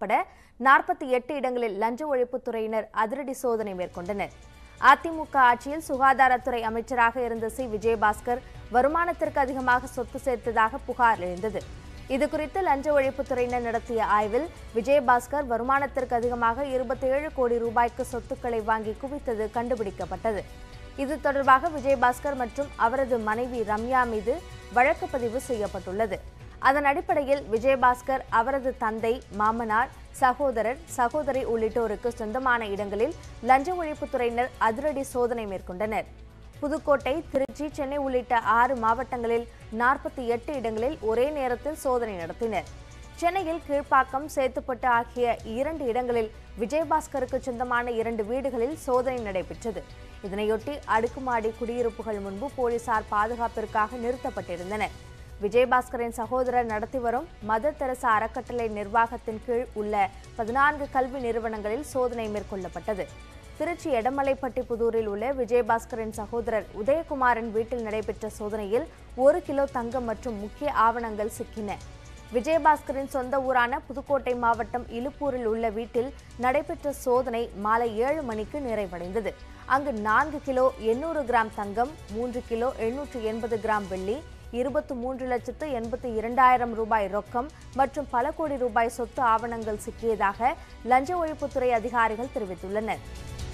உட்பட நாற்பத்தி எட்டு இடங்களில் லஞ்ச ஒழிப்புத்துறையினர் அதிரடி சோதனை மேற்கொண்டனர் அதிமுக ஆட்சியில் சுகாதாரத்துறை அமைச்சராக இருந்த சி விஜயபாஸ்கர் வருமானத்திற்கு அதிகமாக சொத்து சேர்த்ததாக புகார் எழுந்தது இதுகுறித்து லஞ்ச ஒழிப்புத்துறையினர் நடத்திய ஆய்வில் விஜயபாஸ்கர் வருமானத்திற்கு அதிகமாக இருபத்தேழு கோடி ரூபாய்க்கு சொத்துக்களை வாங்கி குவித்தது கண்டுபிடிக்கப்பட்டது இது தொடர்பாக விஜயபாஸ்கர் மற்றும் அவரது மனைவி ரம்யா மீது வழக்கு பதிவு செய்யப்பட்டுள்ளது அதன் அடிப்படையில் விஜயபாஸ்கர் அவரது தந்தை மாமனார் சகோதரர் சகோதரி உள்ளிட்டோருக்கு சொந்தமான இடங்களில் லஞ்ச ஒழிப்புத்துறையினர் அதிரடி சோதனை மேற்கொண்டனர் புதுக்கோட்டை திருச்சி சென்னை உள்ளிட்ட ஆறு மாவட்டங்களில் நாற்பத்தி எட்டு இடங்களில் ஒரே நேரத்தில் சோதனை நடத்தினர் சென்னையில் கீழ்ப்பாக்கம் சேத்துப்பட்டு ஆகிய இரண்டு இடங்களில் விஜயபாஸ்கருக்கு சொந்தமான இரண்டு வீடுகளில் சோதனை நடைபெற்றது இதனையொட்டி அடுக்குமாடி குடியிருப்புகள் முன்பு போலீசார் பாதுகாப்பிற்காக நிறுத்தப்பட்டிருந்தனர் விஜயபாஸ்கரின் சகோதரர் நடத்தி வரும் மதர் தெரசா அறக்கட்டளை நிர்வாகத்தின் கீழ் உள்ள பதினான்கு கல்வி நிறுவனங்களில் சோதனை மேற்கொள்ளப்பட்டது திருச்சி எடமலைப்பட்டி புதூரில் உள்ள விஜயபாஸ்கரின் சகோதரர் உதயகுமாரின் வீட்டில் நடைபெற்ற சோதனையில் ஒரு கிலோ தங்கம் மற்றும் முக்கிய ஆவணங்கள் சிக்கின விஜயபாஸ்கரின் சொந்த ஊரான புதுக்கோட்டை மாவட்டம் இலுப்பூரில் உள்ள வீட்டில் நடைபெற்ற சோதனை மாலை ஏழு மணிக்கு நிறைவடைந்தது அங்கு நான்கு கிலோ எண்ணூறு கிராம் தங்கம் மூன்று கிலோ எழுநூற்று எண்பது கிராம் வெள்ளி இருபத்து மூன்று லட்சத்து எண்பத்தி இரண்டாயிரம் ரூபாய் ரொக்கம் மற்றும் பல கோடி ரூபாய் சொத்து ஆவணங்கள் சிக்கியதாக லஞ்ச ஒழிப்புத்துறை அதிகாரிகள் தெரிவித்துள்ளனர்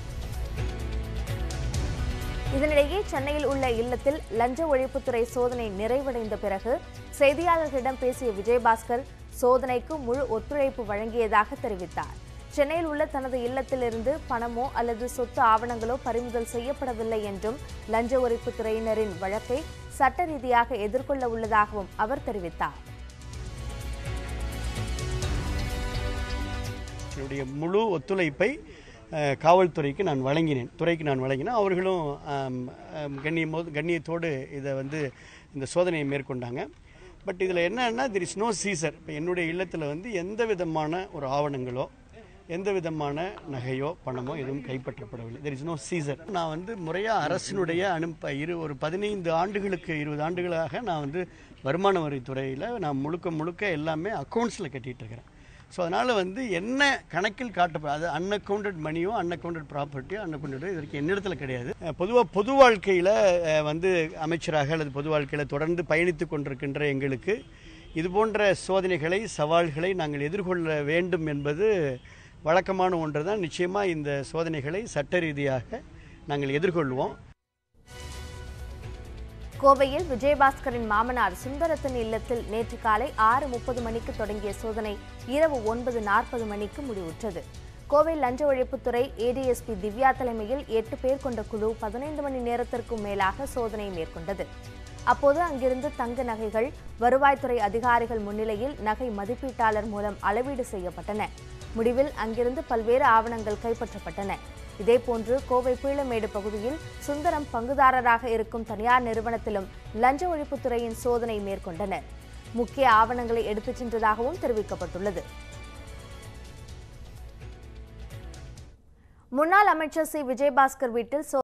இதனிடையே சென்னையில் உள்ள இல்லத்தில் லஞ்ச ஒழிப்புத்துறை சோதனை நிறைவடைந்த பிறகு செய்தியாளர்களிடம் பேசிய விஜயபாஸ்கர் சோதனைக்கு முழு ஒத்துழைப்பு வழங்கியதாக தெரிவித்தார் சென்னையில் உள்ள தனது இல்லத்திலிருந்து பணமோ அல்லது சொத்து ஆவணங்களோ பறிமுதல் செய்யப்படவில்லை என்றும் லஞ்ச ஒழிப்புத்துறையினரின் வழக்கை சட்ட ரீதியாக எதிர்கொள்ள உள்ளதாகவும் அவர் தெரிவித்தார் என்னுடைய முழு ஒத்துழைப்பை அஹ், காவல்துறைக்கு நான் வழங்கினேன் துறைக்கு நான் வழங்கினேன் அவர்களும் ஆம், ஆம், கண்ணியமோ கண்ணியத்தோடு இதை வந்து இந்த சோதனையை மேற்கொண்டாங்க பட் இதில் என்னன்னா தெர் இஸ் நோ சீசர் இப்போ என்னுடைய இல்லத்தில் வந்து எந்த விதமான ஒரு ஆவணங்களோ எந்த விதமான நகையோ பணமோ எதுவும் கைப்பற்றப்படவில்லை தெர் இஸ் நோ சீசர் நான் வந்து முறையாக அரசினுடைய அனுப்ப இரு ஒரு பதினைந்து ஆண்டுகளுக்கு இருபது ஆண்டுகளாக நான் வந்து வருமான வரித்துறையில் நான் முழுக்க முழுக்க எல்லாமே அக்கௌண்ட்ஸில் கட்டிகிட்டு இருக்கிறேன் ஸோ அதனால் வந்து என்ன கணக்கில் காட்டப்படும் அது அன்அக்கௌண்டட் மணியோ அன்அக்கௌண்டட் ப்ராப்பர்ட்டியோ அன்அக்கௌண்டடோ இதற்கு என்னிடத்தில் கிடையாது பொதுவாக பொது வாழ்க்கையில் வந்து அமைச்சராக அல்லது பொது வாழ்க்கையில் தொடர்ந்து பயணித்து கொண்டிருக்கின்ற எங்களுக்கு இது போன்ற சோதனைகளை சவால்களை நாங்கள் எதிர்கொள்ள வேண்டும் என்பது வழக்கமான ஒன்று தான் நிச்சயமாக இந்த சோதனைகளை சட்ட ரீதியாக நாங்கள் எதிர்கொள்வோம் கோவையில் விஜயபாஸ்கரின் மாமனார் சுந்தரத்தின் இல்லத்தில் நேற்று காலை ஆறு முப்பது மணிக்கு தொடங்கிய சோதனை இரவு ஒன்பது நாற்பது மணிக்கு முடிவுற்றது கோவை லஞ்ச ஒழிப்புத்துறை ஏடிஎஸ்பி திவ்யா தலைமையில் எட்டு பேர் கொண்ட குழு பதினைந்து மணி நேரத்திற்கும் மேலாக சோதனை மேற்கொண்டது அப்போது அங்கிருந்து தங்க நகைகள் வருவாய்த்துறை அதிகாரிகள் முன்னிலையில் நகை மதிப்பீட்டாளர் மூலம் அளவீடு செய்யப்பட்டன முடிவில் அங்கிருந்து பல்வேறு ஆவணங்கள் கைப்பற்றப்பட்டன இதேபோன்று கோவை பீளமேடு பகுதியில் சுந்தரம் பங்குதாரராக இருக்கும் தனியார் நிறுவனத்திலும் லஞ்ச ஒழிப்புத்துறையின் சோதனை மேற்கொண்டனர் முக்கிய ஆவணங்களை எடுத்துச் சென்றதாகவும் தெரிவிக்கப்பட்டுள்ளது முன்னாள் அமைச்சர் சி விஜயபாஸ்கர் வீட்டில் சோ